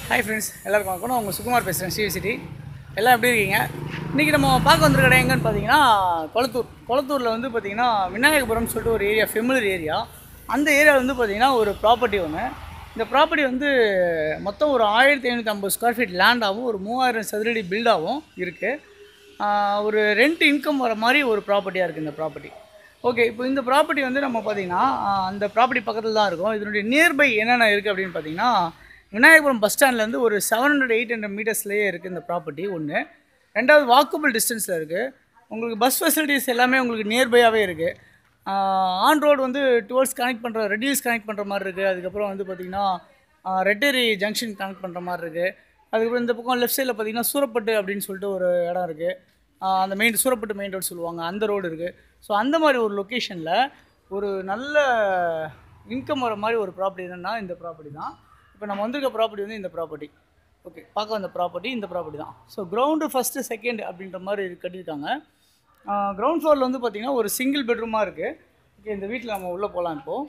Hi friends எல்லாருக்கும் வணக்கம் நான் உங்கள் சுகுமார் பேசுகிறேன் சிவிசிட்டி எல்லாம் எப்படி இருக்கீங்க இன்றைக்கி நம்ம பார்க்க வந்திருக்க இடம் எங்கன்னு பார்த்தீங்கன்னா கொளத்தூர் கொளத்தூரில் வந்து பார்த்தீங்கன்னா விநாயகபுரம்னு சொல்லிட்டு ஒரு ஏரியா ஃபெமிலர் ஏரியா அந்த ஏரியாவில் வந்து பார்த்தீங்கன்னா ஒரு ப்ராப்பர்ட்டி ஒன்று இந்த ப்ராப்பர்ட்டி வந்து மொத்தம் ஒரு ஆயிரத்தி ஐநூற்றி ஐம்பது ஸ்கொயர் ஃபீட் லேண்டாகவும் ஒரு மூவாயிரம் சதுரடி பில்டாகவும் இருக்குது ஒரு ரெண்ட் இன்கம் வர மாதிரி ஒரு ப்ராப்பர்ட்டியாக இருக்குது இந்த ப்ராப்பர்ட்டி ஓகே இப்போ இந்த ப்ராப்பர்ட்டி வந்து நம்ம பார்த்தீங்கன்னா ஆஹ், அந்த ப்ராப்பர்ட்டி பக்கத்தில் தான் இருக்கும் இதனுடைய நியர்பை என்னென்ன இருக்குது அப்படின்னு பார்த்தீங்கன்னா விநாயகபுரம் பஸ் ஸ்டாண்ட்லேருந்து ஒரு செவன் ஹண்ட்ரட் எயிட் ஹண்ட்ரட் மீட்டர்ஸ்லேயே இருக்குது இந்த ப்ராப்பர்ட்டி ஒன்று ரெண்டாவது வாக்கபிள் டிஸ்டன்ஸில் இருக்குது உங்களுக்கு பஸ் ஃபெசிலிட்டிஸ் எல்லாமே உங்களுக்கு நியர்பையாகவே இருக்குது ஆன் ரோடு வந்து டுவர்ட்ஸ் கனெக்ட் பண்ணுற ரெடியூஸ் கனெக்ட் பண்ணுற மாதிரி இருக்குது அதுக்கப்புறம் வந்து பார்த்திங்கன்னா ரெட்டேரி ஜங்ஷன் கனெக்ட் பண்ணுற மாதிரி இருக்குது அதுக்கப்புறம் இந்த பக்கம் லெஃப்ட் சைடில் பார்த்தீங்கன்னா சூரப்பட்டு அப்படின்னு சொல்லிட்டு ஒரு இடம் இருக்குது ஆஹ் அந்த மெயின் சூரப்பட்டு மெயின் ரோடு சொல்லுவாங்க அந்த ரோடு இருக்குது ஸோ அந்த மாதிரி ஒரு லொக்கேஷனில் ஒரு நல்ல இன்கம் வர மாதிரி ஒரு ப்ராப்பர்ட்டி என்னென்னா இந்த ப்ராப்பர்ட்டி தான் இப்போ நம்ம வந்திருக்க ப்ராப்பர்ட்டி வந்து இந்த ப்ராப்பர்ட்டி ஓகே பார்க்க வந்த ப்ராப்பர்ட்டி இந்த ப்ராப்பர்ட்டி தான் ஸோ கிரவுண்டு ஃபஸ்ட்டு செகண்ட் அப்படின்ற மாதிரி இது கட்டியிருக்காங்க கிரவுண்ட் ஃப்ளோரில் வந்து பார்த்திங்கன்னா ஒரு சிங்கிள் பெட்ரூமாக இருக்குது ஓகே இந்த வீட்டில் நம்ம உள்ளே போகலாம் இப்போது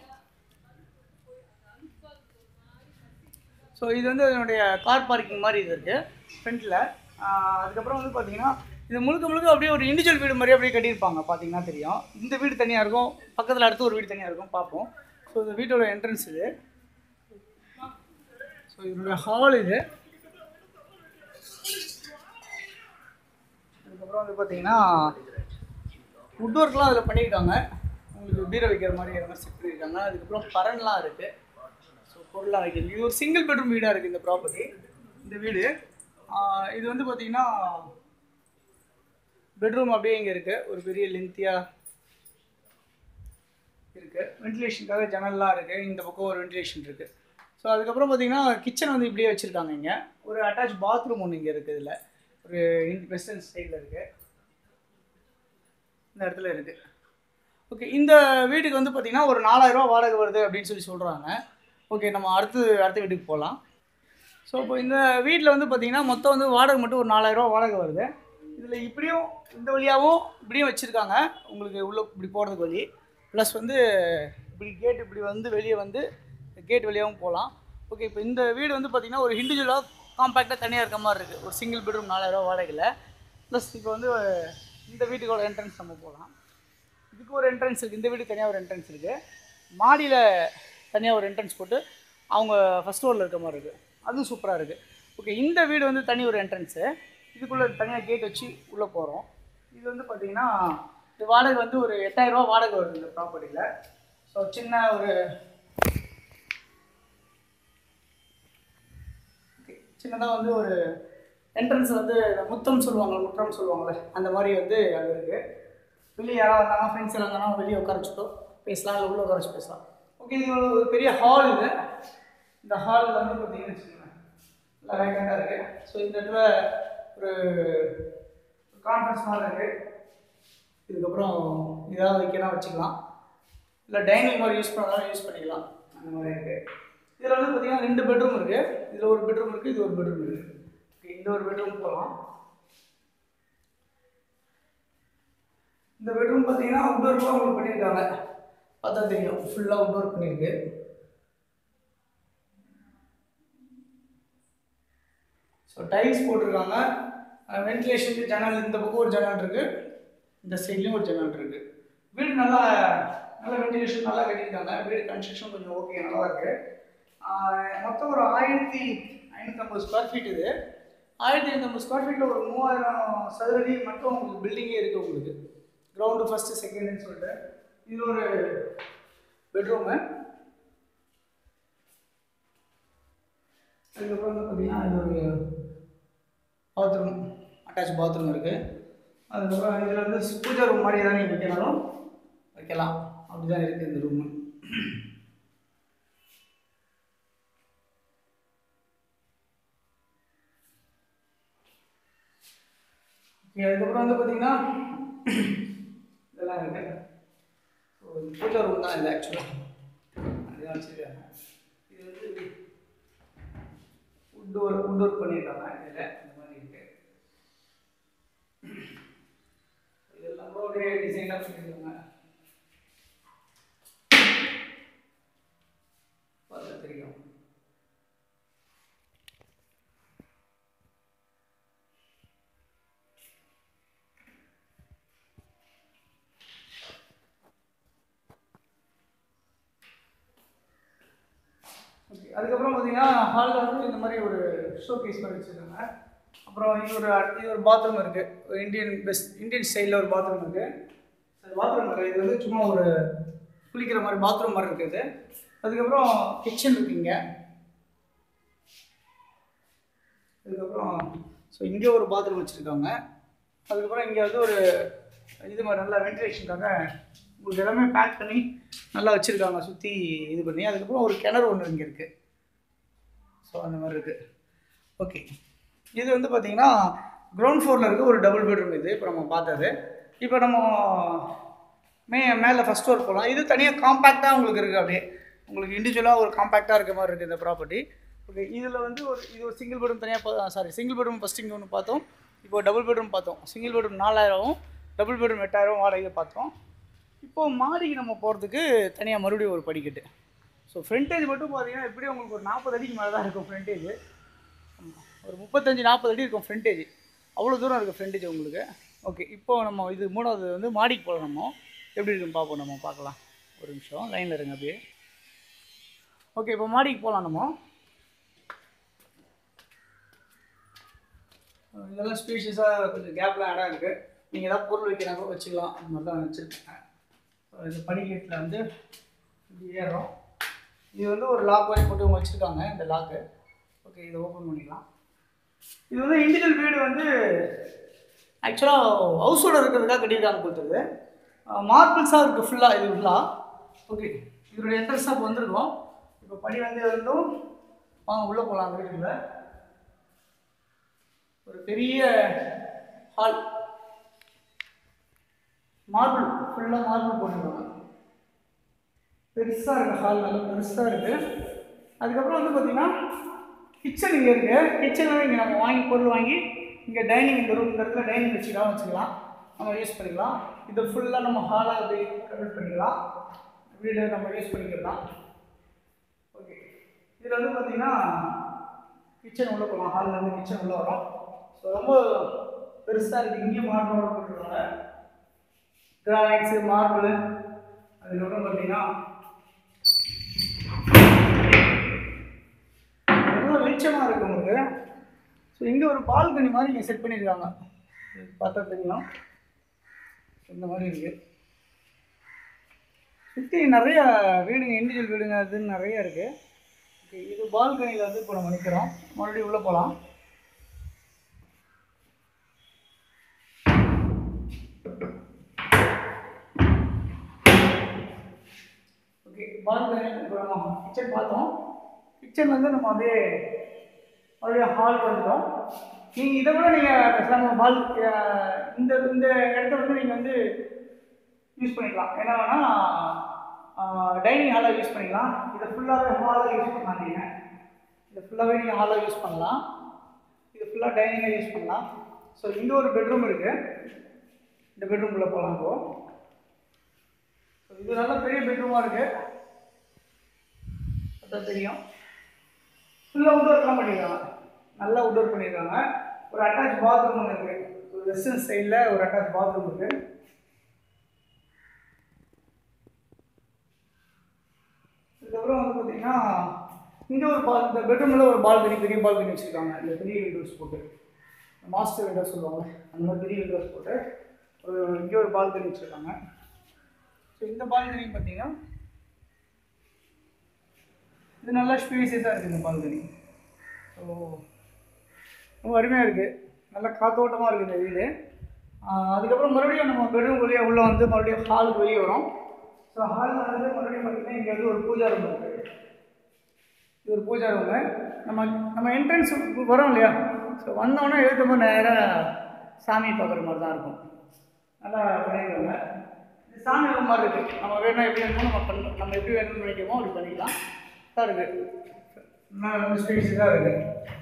ஸோ இது வந்து அதனுடைய கார் பார்க்கிங் மாதிரி இது இருக்குது ஃப்ரண்ட்டில் அதுக்கப்புறம் வந்து பார்த்தீங்கன்னா இது முழுக்க முழுக்க அப்படியே ஒரு இண்டிவிஜுவல் வீடு மாதிரி அப்படியே கட்டியிருப்பாங்க பார்த்தீங்கன்னா தெரியும் இந்த வீடு தனியாக இருக்கும் பக்கத்தில் அடுத்து ஒரு வீடு தனியாக இருக்கும் பார்ப்போம் ஸோ இந்த வீட்டோட என்ட்ரன்ஸ் இது ஸோ இதனுடைய ஹால் இது அதுக்கப்புறம் வந்து பார்த்தீங்கன்னா வுட் ஒர்க்லாம் அதில் பண்ணியிருக்காங்க உங்களுக்கு பீரை வைக்கிற மாதிரி எல்லாம் செட் பண்ணியிருக்காங்க அதுக்கப்புறம் பரன்லாம் இருக்குது ஸோ பொருளாக வைக்கிறது இது ஒரு சிங்கிள் பெட்ரூம் வீடாக இருக்குது இந்த ப்ராப்பர்ட்டி இந்த வீடு ஆஹ் இது வந்து பார்த்தீங்கன்னா பெட்ரூம் அப்படியே இங்கே இருக்குது ஒரு பெரிய லென்த்தியாக இருக்குது வென்டிலேஷனுக்காக ஜன்னல்லாம் இருக்குது இந்த பக்கம் ஒரு வென்டிலேஷன் இருக்குது ஸோ அதுக்கப்புறம் பார்த்தீங்கன்னா கிச்சன் வந்து இப்படியே வச்சுருக்காங்க இங்கே ஒரு அட்டாச் பாத்ரூம் ஒன்று இங்கே இருக்குது இதில் ஒரு வெஸ்டர்ன் ஸ்டைலில் இருக்குது இந்த இடத்துல இருக்குது ஓகே இந்த வீட்டுக்கு வந்து பார்த்தீங்கன்னா ஒரு நாலாயிரரூவா வாடகை வருது அப்படின்னு சொல்லி சொல்கிறாங்க ஓகே நம்ம அடுத்து அடுத்த வீட்டுக்கு போகலாம் ஸோ இப்போ இந்த வீட்டில் வந்து பார்த்தீங்கன்னா மொத்தம் வந்து வாடகை மட்டும் ஒரு நாலாயிரரூவா வாடகை வருது இதில் இப்படியும் இந்த வழியாகவும் இப்படியும் வச்சுருக்காங்க உங்களுக்கு உள்ளே இப்படி போகிறதுக்கு வழி ப்ளஸ் வந்து இப்படி கேட் இப்படி வந்து வெளியே வந்து கேட் வழியாகவும் போகலாம் ஓகே இப்போ இந்த வீடு வந்து பார்த்திங்கன்னா ஒரு இண்டிவிஜுவலாக காம்பேக்டாக தனியாக இருக்க மாதிரி இருக்குது ஒரு சிங்கிள் பெட்ரூம் நாலாயிரரூவா வாடகையில் ப்ளஸ் இப்போ வந்து இந்த வீட்டுக்கோட என்ட்ரன்ஸ் நம்ம போகலாம் இதுக்கு ஒரு என்ட்ரன்ஸ் இருக்குது இந்த வீட்டுக்கு தனியாக ஒரு என்ட்ரன்ஸ் இருக்குது மாடியில் தனியாக ஒரு என்ட்ரன்ஸ் போட்டு அவங்க ஃபஸ்ட் ஃப்ளோரில் இருக்க மாதிரி இருக்குது அதுவும் சூப்பராக இருக்குது ஓகே இந்த வீடு வந்து தனி ஒரு என்ட்ரன்ஸு இதுக்குள்ளே தனியாக கேட் வச்சு உள்ளே போகிறோம் இது வந்து பார்த்தீங்கன்னா இது வாடகை வந்து ஒரு எட்டாயிரரூவா வாடகை வருது இந்த ப்ராப்பர்ட்டியில் ஸோ சின்ன ஒரு ஓகே சின்னதாக வந்து ஒரு என்ட்ரன்ஸ் வந்து இந்த முத்தம் சொல்லுவாங்கள்ல முற்றம் சொல்லுவாங்கள்ல அந்த மாதிரி வந்து அங்கே இருக்குது வெளியே யாராவது வந்தாங்கன்னா ஃப்ரெண்ட்ஸ் எல்லாம் இருந்தாங்கன்னா வெளியே உட்கார வச்சுட்டோ பேசலாம் இல்லை உள்ளே உட்கார வச்சு பேசலாம் ஓகே இது ஒரு ஒரு பெரிய ஹால் இது இந்த ஹாலில் வந்து பார்த்தீங்கன்னு வச்சுக்கோங்களேன் நல்லா வேகண்டாக இருக்குது ஸோ இந்த இடத்துல ஒரு கான்ஃபரன்ஸ் மாதிரி இருக்குது இதுக்கப்புறம் ஏதாவது வைக்கலாம் வச்சுக்கலாம் இல்லை டைனிங் மாதிரி யூஸ் பண்ணலாம் யூஸ் பண்ணிக்கலாம் அந்த மாதிரி இருக்குது இதில் வந்து பார்த்தீங்கன்னா ரெண்டு பெட்ரூம் இருக்குது இதில் ஒரு பெட்ரூம் இருக்குது இது ஒரு பெட்ரூம் இருக்குது ஓகே இந்த ஒரு பெட்ரூம் போகலாம் இந்த பெட்ரூம் பார்த்தீங்கன்னா அவுட் ஒர்க்லாம் உங்களுக்கு பண்ணியிருக்காங்க பார்த்தா தெரியும் ஃபுல்லாக அவுட் ஒர்க் பண்ணியிருக்கு ஸோ டைல்ஸ் போட்டிருக்காங்க வென்டிலேஷனுக்கு ஜன்னல் இந்த பக்கம் ஒரு ஜன்னல் இருக்குது இந்த சைட்லேயும் ஒரு ஜன்னல் இருக்குது வீடு நல்லா நல்ல வென்டிலேஷன் நல்லா கட்டியிருக்காங்க வீடு கன்ஸ்ட்ரக்ஷன் கொஞ்சம் ஓகே நல்லா இருக்குது மொத்தம் ஒரு ஆயிரத்தி ஐநூற்றம்பது ஸ்கொயர் ஃபீட் இது ஆயிரத்தி ஐநூற்றம்பது ஸ்கொயர் ஃபீட்டில் ஒரு மூவாயிரம் சதுரடி மட்டும் உங்களுக்கு பில்டிங்கே இருக்குது உங்களுக்கு கிரவுண்டு ஃபஸ்ட்டு செகண்டுன்னு சொல்லிட்டு இது ஒரு பெட்ரூமு அதுக்கப்புறம் வந்து பார்த்தீங்கன்னா இது ஒரு பாத்ரூம் அட்டாச் பாத்ரூம் இருக்குது அதுக்கப்புறம் இதில் வந்து பூஜா ரூம் மாதிரி ஏதாவது நீங்கள் வைக்கனாலும் வைக்கலாம் அப்படி தான் இருக்குது இந்த ரூமு ஓகே அதுக்கப்புறம் வந்து பார்த்தீங்கன்னா இதெல்லாம் இருக்கு ஸோ இது பூஜா ரூம் தான் இல்லை ஆக்சுவலாக அதுதான் வச்சுருக்காங்க இது வந்து உட் ஒர்க் உட் ஒர்க் பண்ணியிருக்காங்க இதில் இந்த மாதிரி இருக்கு இதெல்லாம் கூட ஒரே டிசைனாக பண்ணியிருக்காங்க பார்த்தா தெரியும் அதுக்கப்புறம் பார்த்தீங்கன்னா ஹாலில் வந்து இந்த மாதிரி ஒரு ஷோ கேஸ் மாதிரி வச்சுருக்காங்க அப்புறம் இது ஒரு இது ஒரு பாத்ரூம் இருக்குது ஒரு இந்தியன் பெஸ்ட் இந்தியன் ஸ்டைலில் ஒரு பாத்ரூம் இருக்குது அது பாத்ரூம் இருக்குது இது வந்து சும்மா ஒரு குளிக்கிற மாதிரி பாத்ரூம் மாதிரி இருக்குது அதுக்கப்புறம் கிச்சன் இருக்குங்க அதுக்கப்புறம் ஸோ இங்கே ஒரு பாத்ரூம் வச்சுருக்காங்க அதுக்கப்புறம் இங்கே வந்து ஒரு இது மாதிரி நல்லா வென்டிலேஷனுக்காக உங்களுக்கு எல்லாமே பேக் பண்ணி நல்லா வச்சுருக்காங்க சுற்றி இது பண்ணி அதுக்கப்புறம் ஒரு கிணறு ஒன்று இங்கே இருக்குது ஸோ அந்த மாதிரி இருக்குது ஓகே இது வந்து பார்த்தீங்கன்னா கிரவுண்ட் ஃப்ளோரில் இருக்க ஒரு டபுள் பெட்ரூம் இது இப்போ நம்ம பார்த்தது இப்போ நம்ம மே மேலே ஃபஸ்ட் ஃப்ளோர் போகலாம் இது தனியாக காம்பேக்டாக உங்களுக்கு இருக்குது அப்படியே உங்களுக்கு இண்டிவிஜுவலாக ஒரு காம்பேக்டாக இருக்க மாதிரி இருக்குது இந்த ப்ராப்பர்ட்டி ஓகே இதில் வந்து ஒரு இது ஒரு சிங்கிள் பெட்ரூம் தனியாக சாரி சிங்கிள் பெட்ரூம் ஃபஸ்ட் இங்கே ஒன்று பார்த்தோம் இப்போ டபுள் பெட்ரூம் பார்த்தோம் சிங்கிள் பெட்ரூம் நாலாயிரம் டபுள் பெட்ரூம் எட்டாயிரம் வாடகை பார்த்தோம் இப்போ மாடிக்கு நம்ம போகிறதுக்கு தனியாக மறுபடியும் ஒரு படிக்கட்டு ஸோ ஃப்ரண்டேஜ் மட்டும் பார்த்தீங்கன்னா எப்படியும் உங்களுக்கு ஒரு நாற்பது அடிக்கு மேலே தான் இருக்கும் ஃப்ரண்டேஜ் ஒரு முப்பத்தஞ்சு நாற்பது அடி இருக்கும் ஃப்ரண்டேஜ் அவ்வளோ தூரம் இருக்குது ஃப்ரண்டேஜ் உங்களுக்கு ஓகே இப்போ நம்ம இது மூணாவது வந்து மாடிக்கு போகலாம் நம்ம எப்படி இருக்குன்னு பார்ப்போம் நம்ம பார்க்கலாம் ஒரு நிமிஷம் லைனில் இருங்க அப்படியே ஓகே இப்போ மாடிக்கு போகலாம் நம்ம அஹ் இதெல்லாம் ஸ்பீஷியஸாக கொஞ்சம் கேப்லாம் இடம் இருக்குது நீங்கள் ஏதாவது பொருள் வைக்கிறாங்க வச்சுக்கலாம் அந்த மாதிரி தான் வச்சுருக்கேன் இது படிக்கட்டில் வந்து இப்படி ஏறுறோம் இது வந்து ஒரு லாக் மாதிரி போட்டு இவங்க வச்சுருக்காங்க இந்த லாக்கு ஓகே இதை ஓப்பன் பண்ணிக்கலாம் இது வந்து இண்டிவிஜுவல் வீடு வந்து ஆக்சுவலாக ஹவுஸோட இருக்கிறதுக்காக கட்டியிருக்காங்க கொடுத்தது மார்பிள்ஸாக இருக்குது ஃபுல்லாக இது ஃபுல்லாக ஓகே இதோடைய என்ட்ரன்ஸ் தான் இப்போ வந்திருக்கோம் இப்போ படி வந்து இருந்தும் வாங்க உள்ளே போகலாம் அந்த வீட்டுக்குள்ள ஒரு பெரிய ஹால் மார்பிள் ஃபுல்லாக மார்பிள் போட்டுருக்காங்க பெருசாக இருக்குது ஹால் நல்லா பெருசாக இருக்குது அதுக்கப்புறம் வந்து பார்த்திங்கன்னா கிச்சன் இங்கே இருக்குது கிச்சனில் இங்கே நம்ம வாங்கி பொருள் வாங்கி இங்கே டைனிங் இந்த ரூம் இந்த இடத்துல டைனிங் வச்சுக்கலாம் வச்சுக்கலாம் நம்ம யூஸ் பண்ணிக்கலாம் இது ஃபுல்லாக நம்ம ஹாலாக அப்படி கன்வெர்ட் பண்ணிக்கலாம் வீடு நம்ம யூஸ் பண்ணிக்கலாம் ஓகே இதில் வந்து பார்த்திங்கன்னா கிச்சன் உள்ளே போகலாம் ஹாலில் இருந்து கிச்சன் உள்ளே வரும் ஸோ ரொம்ப பெருசாக இருக்குது இங்கேயும் மார்பிள் போட்டுருக்காங்க கிரானைட்ஸு மார்பிள் அதுக்கப்புறம் பார்த்தீங்கன்னா ரொம்ப வெளிச்சமாக இருக்கு உங்களுக்கு ஸோ இங்கே ஒரு பால்கனி மாதிரி இங்கே செட் பண்ணியிருக்காங்க இது பார்த்தா தெரியும் இந்த மாதிரி இருக்குது சுற்றி நிறைய வீடுங்க இண்டிவிஜுவல் வீடுங்க அதுன்னு நிறைய இருக்குது ஓகே இது பால்கனியில் வந்து இப்போ நம்ம நிற்கிறோம் மறுபடியும் உள்ளே போகலாம் ஓகே பால்கனி இப்போ நம்ம கிச்சன் பார்த்தோம் கிச்சன் வந்து நம்ம அப்படியே மறுபடியும் ஹால் வந்துட்டோம் நீங்கள் இதை விட நீங்கள் பேசாமல் பால் அஹ், இந்த இந்த இடத்த வந்து நீங்கள் வந்து யூஸ் பண்ணிக்கலாம் என்ன வேணால் டைனிங் ஹாலாக யூஸ் பண்ணிக்கலாம் இதை ஃபுல்லாகவே ஹாலாக யூஸ் பண்ணலாம் நீங்கள் இதை ஃபுல்லாகவே நீங்கள் ஹாலாக யூஸ் பண்ணலாம் இது ஃபுல்லாக டைனிங்காக யூஸ் பண்ணலாம் ஸோ இங்கே ஒரு பெட்ரூம் இருக்குது இந்த பெட்ரூம்குள்ளே போகலாம் இப்போ ஸோ இது நல்ல பெரிய பெட்ரூமாக இருக்குது அதான் தெரியும் ஃபுல்லாக உட் ஒர்க்லாம் பண்ணியிருக்காங்க நல்லா உட் ஒர்க் பண்ணியிருக்காங்க ஒரு அட்டாச் பாத்ரூம் ஒன்று இருக்குது ஒரு வெஸ்டர்ன் ஸ்டைலில் ஒரு அட்டாச் பாத்ரூம் இருக்குது இதுக்கப்புறம் வந்து பார்த்தீங்கன்னா இங்கே ஒரு பால் இந்த பெட்ரூமில் ஒரு பால்கனி பெரிய பால்கனி வச்சுருக்காங்க இந்த பெரிய விண்டோஸ் போட்டு மாஸ்டர் விண்டோஸ் சொல்லுவாங்க அந்த மாதிரி பெரிய விண்டோஸ் போட்டு ஒரு இங்கே ஒரு பால்கனி வச்சுருக்காங்க ஸோ இந்த பால்கனி பார்த்தீங்கன்னா இது நல்லா ஸ்பேசியஸாக இருக்குது இந்த பால்கனி ஸோ ரொம்ப அருமையாக இருக்குது நல்லா காத்தோட்டமாக இருக்குது இந்த வீடு ஆஹ் அதுக்கப்புறம் மறுபடியும் நம்ம பெட்ரூம் வழியாக உள்ளே வந்து மறுபடியும் ஹாலுக்கு வெளியே வரோம் ஸோ ஹாலில் வந்து மறுபடியும் பார்த்தீங்கன்னா இங்கே வந்து ஒரு பூஜா ரூம் இருக்குது இது ஒரு பூஜா ரூமு நம்ம நம்ம என்ட்ரன்ஸ் வரோம் இல்லையா ஸோ வந்தோடனே எழுத்தும்போது நேராக சாமி பார்க்குற மாதிரி தான் இருக்கும் நல்லா பண்ணிடுவாங்க இது சாமி ரூம் மாதிரி இருக்குது நம்ம வேணும் எப்படி வேணுமோ நம்ம பண்ண நம்ம எப்படி வேணும்னு நினைக்கிறோமோ அப்படி பண்ணிக்கலாம் தான் இருக்குது நல்லா ஸ்பேஸ் தான் இருக்குது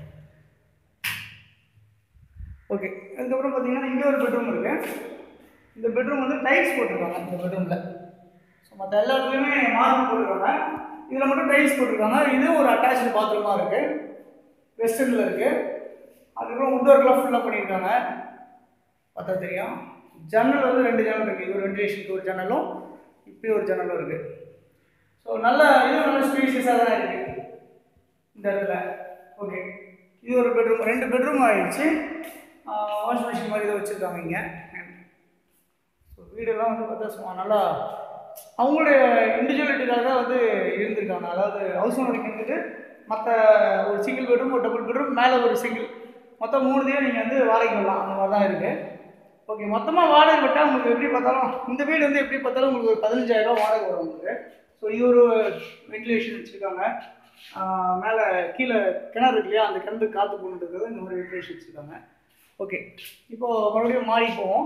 ஓகே அதுக்கப்புறம் பார்த்தீங்கன்னா இங்கே ஒரு பெட்ரூம் இருக்குது இந்த பெட்ரூம் வந்து டைல்ஸ் போட்டிருக்காங்க இந்த பெட்ரூமில் ஸோ மற்ற எல்லா இடத்துலையுமே மார்பிள் போட்டிருக்காங்க இதில் மட்டும் டைல்ஸ் போட்டிருக்காங்க இது ஒரு அட்டாச்சு பாத்ரூமாக இருக்குது வெஸ்டர்னில் இருக்குது அதுக்கப்புறம் உட் ஒர்க்லாம் ஃபுல்லாக பண்ணியிருக்காங்க பார்த்தா தெரியும் ஜன்னல் வந்து ரெண்டு ஜன்னல் இருக்குது இது ஒரு வென்டிலேஷனுக்கு ஒரு ஜன்னலும் இப்படி ஒரு ஜன்னலும் இருக்குது ஸோ நல்ல இது நல்ல ஸ்பேசியஸாக தான் இருக்குது இந்த இடத்துல ஓகே இது ஒரு பெட்ரூம் ரெண்டு பெட்ரூம் ஆயிடுச்சு வாஷிங் மிஷின் மாதிரி இதை வச்சுருக்காங்க இங்கே ஸோ வீடெல்லாம் வந்து பார்த்தா சும்மா நல்லா அவங்களுடைய இண்டிவிஜுவலிட்டிக்காக வந்து இருந்திருக்காங்க அதாவது ஹவுஸ் ஓனருக்கு இருந்துட்டு மற்ற ஒரு சிங்கிள் பெட்ரூம் ஒரு டபுள் பெட்ரூம் மேலே ஒரு சிங்கிள் மொத்தம் மூணுதையும் நீங்கள் வந்து வாடகைக்கு விடலாம் அந்த மாதிரி தான் இருக்குது ஓகே மொத்தமாக வாடகை விட்டால் உங்களுக்கு எப்படி பார்த்தாலும் இந்த வீடு வந்து எப்படி பார்த்தாலும் உங்களுக்கு ஒரு பதினஞ்சாயிரம் வாடகை வரும் உங்களுக்கு ஸோ இது ஒரு வென்டிலேஷன் வச்சுருக்காங்க மேலே கீழே கிணறு இருக்கு இல்லையா அந்த கிணறு காற்று போட்டுருக்கிறது இந்த மாதிரி வென்டிலேஷன் வச்சுருக்காங்க ஓகே இப்போது மறுபடியும் மாடி போவோம்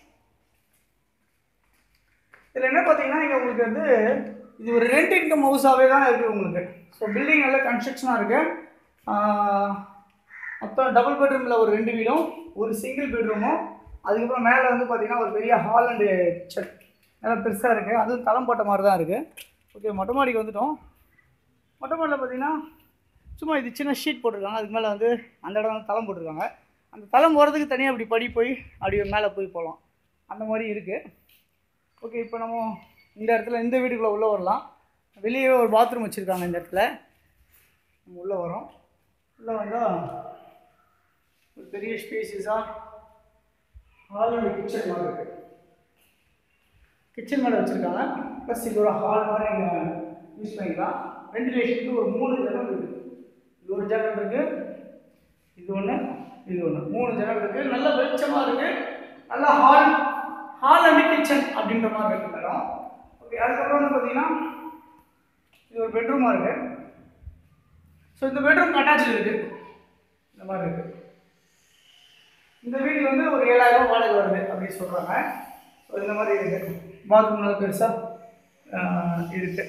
இதில் என்ன பார்த்தீங்கன்னா இங்கே உங்களுக்கு வந்து இது ஒரு ரெண்ட் இன்கம் ஹவுஸாகவே தான் இருக்குது உங்களுக்கு ஸோ பில்டிங் நல்ல கன்ஸ்ட்ரக்ஷனாக இருக்குது மொத்தம் டபுள் பெட்ரூமில் ஒரு ரெண்டு வீடும் ஒரு சிங்கிள் பெட்ரூமும் அதுக்கப்புறம் மேலே வந்து பார்த்தீங்கன்னா ஒரு பெரிய ஹால் அண்டு கிச்சன் நல்லா பெருசாக இருக்குது அதுவும் தளம் போட்ட மாதிரி தான் இருக்குது ஓகே மொட்டை மாடிக்கு வந்துட்டோம் மொட்டை மாடியில் பார்த்தீங்கன்னா சும்மா இது சின்ன ஷீட் போட்டிருக்காங்க அதுக்கு மேலே வந்து அந்த இடம் வந்து தளம் போட்டிருக்காங்க அந்த தளம் போகிறதுக்கு தனியாக அப்படி படி போய் அப்படியே மேலே போய் போகலாம் அந்த மாதிரி இருக்குது ஓகே இப்போ நம்ம இந்த இடத்துல இந்த வீட்டுக்குள்ளே உள்ளே வரலாம் வெளியே ஒரு பாத்ரூம் வச்சுருக்காங்க இந்த இடத்துல நம்ம உள்ளே வரோம் உள்ளே வந்தால் ஒரு பெரிய ஸ்பேசிஸாக ஹால் அண்ட் கிச்சன் மாதிரி இருக்குது கிச்சன் மேலே வச்சுருக்காங்க ப்ளஸ் இது ஒரு ஹால் மாதிரி நீங்கள் யூஸ் பண்ணிக்கலாம் வென்டிலேஷனுக்கு ஒரு மூணு ஜன்னல் இருக்குது இது ஒரு ஜன்னல் இருக்குது இது ஒன்று இது ஒன்று மூணு ஜன்னல் இருக்குது நல்ல வெளிச்சமாக இருக்குது நல்ல ஹால் ஹால் அண்ட் கிச்சன் அப்படின்ற மாதிரி இருக்கு மேடம் ஓகே அதுக்கப்புறம் வந்து பார்த்தீங்கன்னா இது ஒரு பெட்ரூமாக இருக்குது ஸோ இந்த பெட்ரூம் அட்டாச் இருக்குது இந்த மாதிரி இருக்குது இந்த வீடு வந்து ஒரு ஏழாயிரம் வாடகை வருது அப்படின்னு சொல்கிறாங்க ஸோ இந்த மாதிரி இருக்குது பாத்ரூம் நல்லா பெருசாக இருக்குது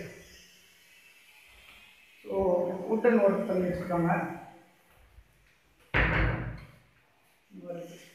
ஸோ உட்டன் ஒர்க் பண்ணி வச்சுருக்காங்க இந்த மாதிரி இருக்கு.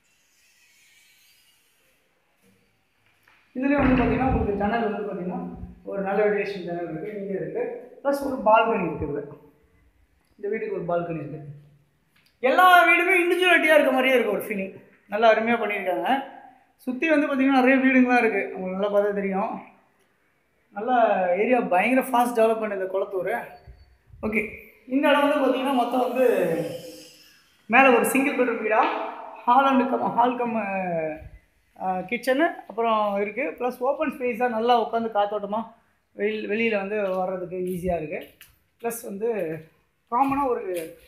இதுலேயே வந்து பார்த்தீங்கன்னா உங்களுக்கு ஜன்னல் வந்து பார்த்தீங்கன்னா ஒரு நல்ல வெடிலேஷன் ஜன்னல் இருக்குது இங்கே இருக்குது ப்ளஸ் ஒரு பால்கனி இருக்குது இந்த வீட்டுக்கு ஒரு பால்கனி இருக்குது எல்லா வீடுமே இண்டிவிஜுவாலிட்டியாக இருக்க மாதிரியே இருக்குது ஒரு ஃபீலிங் நல்லா அருமையாக பண்ணியிருக்காங்க சுற்றி வந்து பார்த்திங்கன்னா நிறைய வீடுங்களாம் இருக்குது உங்களுக்கு நல்லா பார்த்தா தெரியும் நல்லா ஏரியா பயங்கர ஃபாஸ்ட் டெவலப்மெண்ட் இந்த குளத்தூர் ஓகே இந்த இடம் வந்து பார்த்திங்கன்னா மொத்தம் வந்து மேலே ஒரு சிங்கிள் பெட்ரூம் வீடாக hall and cum hall cum kitchen அப்புறம் இருக்குது ப்ளஸ் ஓப்பன் ஸ்பேஸாக நல்லா உட்காந்து காத்தோட்டமாக வெளியில் வெளியில் வந்து வர்றதுக்கு ஈஸியாக இருக்குது ப்ளஸ் வந்து காமனாக ஒரு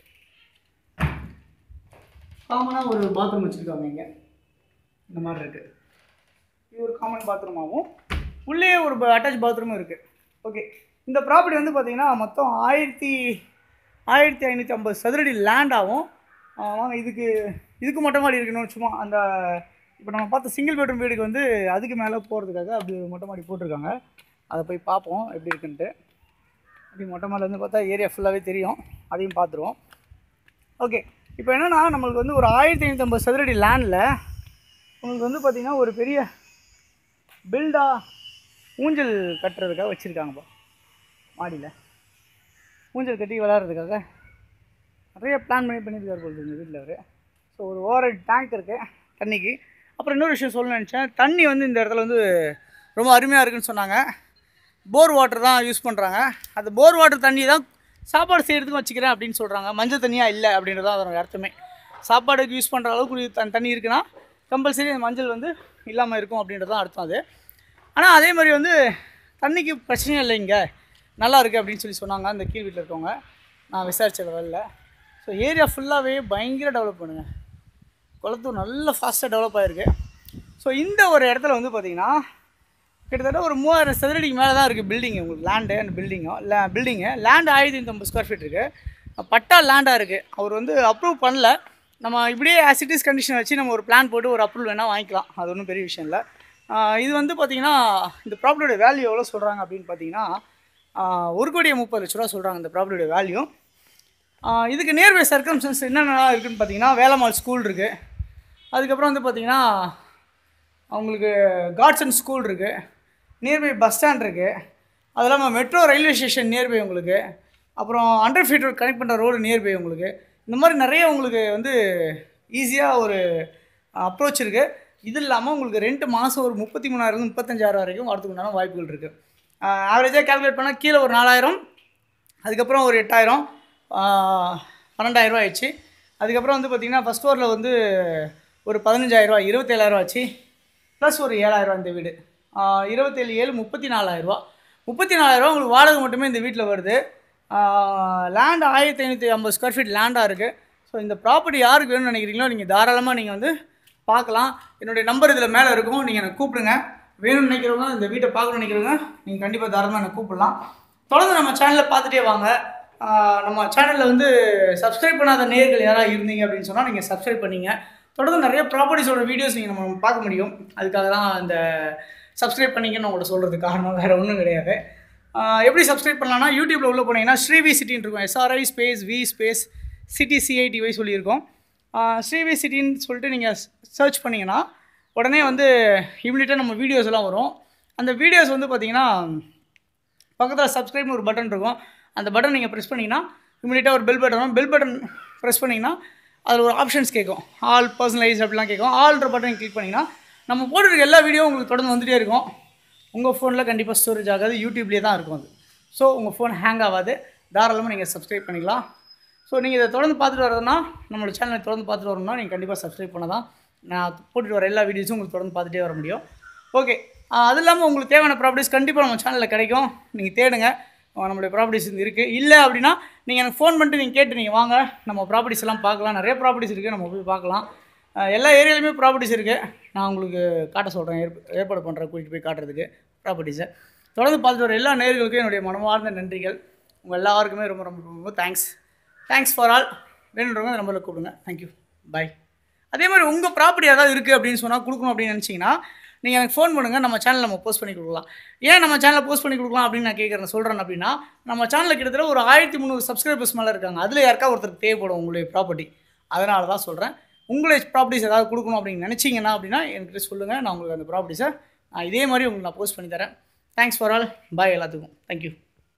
காமனாக ஒரு பாத்ரூம் வச்சுருக்காங்க இங்கே இந்த மாதிரி இருக்குது இது ஒரு காமன் பாத்ரூமாகவும் உள்ளே ஒரு அட்டாச் பாத்ரூமும் இருக்குது ஓகே இந்த ப்ராப்பர்ட்டி வந்து பார்த்தீங்கன்னா மொத்தம் ஆயிரத்தி ஆயிரத்தி ஐநூற்றி ஐம்பது சதுரடி லேண்ட் ஆகும் ஆஹ் வாங்க இதுக்கு இதுக்கு மொட்டை மாடி இருக்கணும் சும்மா அந்த இப்போ நம்ம பார்த்த சிங்கிள் பெட்ரூம் வீடுக்கு வந்து அதுக்கு மேலே போகிறதுக்காக அப்படி ஒரு மொட்டை மாடி போட்டிருக்காங்க அதை போய் பார்ப்போம் எப்படி இருக்குன்ட்டு அப்படி மொட்டை மாடில இருந்து பார்த்தா ஏரியா ஃபுல்லாகவே தெரியும் அதையும் பார்த்துருவோம் ஓகே இப்போ என்னென்னா நம்மளுக்கு வந்து ஒரு ஆயிரத்தி ஐநூற்றம்பது சதுரடி லேண்டில் உங்களுக்கு வந்து பார்த்திங்கன்னா ஒரு பெரிய பில்டா ஊஞ்சல் கட்டுறதுக்காக வச்சுருக்காங்கப்பா மாடியில் ஊஞ்சல் கட்டி விளாட்றதுக்காக நிறைய பிளான் பண்ணி பண்ணியிருக்காரு போல இந்த வீட்டில் அவர் ஸோ ஒரு ஓவர் டேங்க் இருக்குது தண்ணிக்கு அப்புறம் இன்னொரு விஷயம் சொல்லணும்னு நினச்சேன் தண்ணி வந்து இந்த இடத்துல வந்து ரொம்ப அருமையாக இருக்குன்னு சொன்னாங்க போர் வாட்டர் தான் யூஸ் பண்ணுறாங்க அந்த போர் வாட்டர் தண்ணி தான் சாப்பாடு செய்கிறதுக்கும் வச்சுக்கிறேன் அப்படின்னு சொல்கிறாங்க மஞ்சள் தண்ணியாக இல்லை அப்படின்றது தான் அதோட அர்த்தமே சாப்பாடுக்கு யூஸ் பண்ணுற அளவுக்கு தன் தண்ணி இருக்குன்னா கம்பல்சரி அந்த மஞ்சள் வந்து இல்லாமல் இருக்கும் அப்படின்றது தான் அர்த்தம் அது ஆனால் அதே மாதிரி வந்து தண்ணிக்கு பிரச்சனையே இல்லை இங்கே நல்லா இருக்குது அப்படின்னு சொல்லி சொன்னாங்க அந்த கீழ் வீட்டில் இருக்கவங்க நான் விசாரிச்ச லெவலில் ஸோ ஏரியா ஃபுல்லாகவே பயங்கர டெவலப் பண்ணுங்க குளத்தூர் நல்ல ஃபாஸ்ட்டாக டெவலப் ஆகிருக்கு ஸோ இந்த ஒரு இடத்துல வந்து பார்த்திங்கன்னா கிட்டத்தட்ட ஒரு மூவாயிரம் சதுரடிக்கு மேலே தான் இருக்குது பில்டிங் உங்களுக்கு லேண்டு அண்ட் பில்டிங்கும் லே பில்டிங்கு லேண்டு ஆயிரத்தி ஐம்பது ஸ்கொயர் ஃபீட் இருக்குது பட்டா லேண்டாக இருக்குது அவர் வந்து அப்ரூவ் பண்ணல நம்ம இப்படியே ஆசிட்டிஸ் கண்டிஷன் வச்சு நம்ம ஒரு பிளான் போட்டு ஒரு அப்ரூவல் வேணால் வாங்கிக்கலாம் அது ஒன்றும் பெரிய விஷயம் இல்லை ஆஹ் இது வந்து பார்த்திங்கன்னா இந்த ப்ராப்பர்ட்டியோட வேல்யூ எவ்வளோ சொல்கிறாங்க அப்படின்னு பார்த்தீங்கன்னா ஆஹ் ஒரு கோடியே முப்பது லட்ச ரூபா சொல்கிறாங்க இந்த ப்ராப்பர்ட்டியோட வேல்யூ இதுக்கு நியர்பை சர்க்கம்ஸ்டன்ஸ் என்னென்னலாம் இருக்குதுன்னு பார்த்தீங்கன்னா வேலம்மாள் ஸ்கூல் இருக்குது அதுக்கப்புறம் வந்து பார்த்திங்கன்னா அவங்களுக்கு காட்சன் ஸ்கூல் இருக்குது நியர்பை பஸ் ஸ்டாண்ட் இருக்குது அது இல்லாமல் மெட்ரோ ரயில்வே ஸ்டேஷன் நியர்பை உங்களுக்கு அப்புறம் அண்டர் ஃபீட் ரோட் கனெக்ட் பண்ணுற ரோடு நியர்பை உங்களுக்கு இந்த மாதிரி நிறைய உங்களுக்கு வந்து ஈஸியாக ஒரு அப்ரோச் இருக்குது இது இல்லாமல் உங்களுக்கு ரெண்டு மாதம் ஒரு முப்பத்தி மூணாயிரம் முப்பத்தஞ்சாயிரம் வரைக்கும் வரதுக்கு உண்டான வாய்ப்புகள் இருக்குது ஆவரேஜாக கால்குலேட் பண்ணால் கீழே ஒரு நாலாயிரம் அதுக்கப்புறம் ஒரு எட்டாயிரம் பன்னெண்டாயிரரூவா ஆயிடுச்சு அதுக்கப்புறம் வந்து பார்த்திங்கன்னா ஃபஸ்ட் ஃப்ளோரில் வந்து ஒரு பதினஞ்சாயிரரூவா இருபத்தேழாயிரரூவா ஆச்சு ப்ளஸ் ஒரு ஏழாயிரரூவா இந்த வீடு ஆஹ் இருபத்தேழு ஏழு முப்பத்தி நாலாயிரரூவா முப்பத்தி நாலாயிரரூவா உங்களுக்கு வாடகை மட்டுமே இந்த வீட்டில் வருது லேண்ட் ஆயிரத்தி ஐநூற்றி ஐம்பது ஸ்கொயர் ஃபீட் லேண்டாக இருக்குது ஸோ இந்த ப்ராப்பர்ட்டி யாருக்கு வேணும்னு நினைக்கிறீங்களோ நீங்கள் தாராளமாக நீங்கள் வந்து பார்க்கலாம் என்னுடைய நம்பர் இதில் மேலே இருக்கும் நீங்கள் எனக்கு கூப்பிடுங்க வேணும்னு நினைக்கிறவங்க இந்த வீட்டை பார்க்கணும்னு நினைக்கிறவங்க நீங்கள் கண்டிப்பாக தாராளமாக எனக்கு கூப்பிடலாம் தொடர்ந்து நம்ம சேனலை பார்த்துட்டே வாங்க ஆஹ் நம்ம சேனலில் வந்து சப்ஸ்கிரைப் பண்ணாத நேர்கள் யாராவது இருந்தீங்க அப்படின்னு சொன்னால் நீங்கள் சப்ஸ்கிரைப் பண்ணீங்க தொடர்ந்து நிறைய ப்ராப்பர்ட்டிஸோட வீடியோஸ் நீங்கள் நம்ம பார்க்க முடியும் அதுக்காக தான் இந்த சப்ஸ்கிரைப் பண்ணிங்கன்னு உங்கள்கிட்ட சொல்கிறது காரணம் வேறு ஒன்றும் கிடையாது ஆஹ் எப்படி சப்ஸ்கிரைப் பண்ணலாம்னா யூடியூப்பில் உள்ள போனீங்கன்னா ஸ்ரீவி சிட்டின்னு இருக்கும் SRI space V space city CITY சொல்லியிருக்கோம் ஆஹ் ஸ்ரீவி சிட்டின்னு சொல்லிட்டு நீங்கள் சர்ச் பண்ணிங்கன்னா உடனே வந்து இம்மிடியட்டாக நம்ம வீடியோஸ் எல்லாம் வரும் அந்த வீடியோஸ் வந்து பார்த்தீங்கன்னா பக்கத்தில் சப்ஸ்கிரைப்னு ஒரு பட்டன் இருக்கும் அந்த பட்டன் நீங்கள் ப்ரெஸ் பண்ணிங்கன்னா இமீடியட்டாக ஒரு பெல் பட்டன் வரும் பெல் பட்டன் ப்ரெஸ் பண்ணிங்கன்னா அதில் ஒரு ஆப்ஷன்ஸ் கேட்கும் ஆல் பர்சனலைஸ் அப்படிலாம் கேட்கும் ஆல்ன்ற பட்டன் கிளிக் பண்ணிங்கன்னா நம்ம போட்டுருக்க எல்லா வீடியோவும் உங்களுக்கு தொடர்ந்து வந்துகிட்டே இருக்கும் உங்கள் ஃபோனில் கண்டிப்பாக ஸ்டோரேஜ் ஆகாது யூடியூப்லேயே தான் இருக்கும் அது ஸோ உங்கள் ஃபோன் ஹேங் ஆகாது தாராளமாக நீங்கள் சப்ஸ்கிரைப் பண்ணிக்கலாம் ஸோ நீங்கள் இதை தொடர்ந்து பார்த்துட்டு வரதுன்னா நம்மளோட சேனலை தொடர்ந்து பார்த்துட்டு வரணும்னா நீங்கள் கண்டிப்பாக சப்ஸ்கிரைப் பண்ண தான் நான் போட்டுட்டு வர எல்லா வீடியோஸும் உங்களுக்கு தொடர்ந்து பார்த்துட்டே வர முடியும் ஓகே அது இல்லாமல் உங்களுக்கு தேவையான ப்ராப்பர்ட்டிஸ் கண்டிப்பாக நம்ம சேனலில் கிடைக்கும் நீங்கள் தேடுங்க அஹ் நம்மளுடைய ப்ராப்பர்ட்டிஸ் இருக்குது இல்லை அப்படின்னா நீங்கள் எனக்கு ஃபோன் பண்ணிட்டு நீங்கள் கேட்டு நீங்கள் வாங்க நம்ம ப்ராப்பர்ட்டிஸ் எல்லாம் பார்க்கலாம் நிறைய ப்ராப்பர்ட்டிஸ் இருக்குது நம்ம போய் பார்க்கலாம் அஹ் எல்லா ஏரியாலையுமே ப்ராப்பர்ட்டிஸ் இருக்குது நான் உங்களுக்கு காட்ட சொல்கிறேன் ஏற்பாடு பண்ணுறேன் கூட்டிகிட்டு போய் காட்டுறதுக்கு ப்ராப்பர்ட்டிஸை தொடர்ந்து பார்த்துட்டு வர எல்லா நேர்களுக்கும் என்னுடைய மனமார்ந்த நன்றிகள் உங்கள் எல்லாருக்குமே ரொம்ப ரொம்ப ரொம்ப தேங்க்ஸ் தேங்க்ஸ் ஃபார் ஆல் வேணுன்றவங்க இந்த நம்பரில் கூப்பிடுங்க தேங்க்யூ பை அதே மாதிரி உங்கள் ப்ராப்பர்ட்டி ஏதாவது இருக்குது அப்படின்னு சொன்னால் கொடுக்கணும் அப்படின்னு நினச்சிங்கன்னா நீங்கள் எனக்கு ஃபோன் பண்ணுங்கள் நம்ம சேனல் நம்ம போஸ்ட் பண்ணி கொடுக்கலாம் ஏன் நம்ம சேனலில் போஸ்ட் பண்ணி கொடுக்கலாம் அப்படின்னு நான் கேட்குறேன் சொல்கிறேன் அப்படின்னா நம்ம சேனலில் கிட்டத்தட்ட ஒரு ஆயிரத்தி முந்நூறு சப்ஸ்கிரைபர்ஸ் மேலே இருக்காங்க அதில் யாருக்கா ஒருத்தருக்கு தேவைப்படும் உங்களுடைய ப்ராப்பர்ட்டி அதனால தான் சொல்கிறேன் உங்களுடைய ப்ராப்பர்ட்டிஸ் ஏதாவது கொடுக்கணும் அப்படின்னு நினச்சிங்கன்னா அப்படின்னா என்கிட்ட சொல்லுங்கள் நான் உங்களுக்கு அந்த ப்ராப்பர்ட்டிஸை நான் இதே மாதிரி உங்களுக்கு நான் போஸ்ட் பண்ணி தரேன் தேங்க்ஸ் ஃபார் ஆல் பாய் எல்லாத்துக்கும் தேங்க்யூ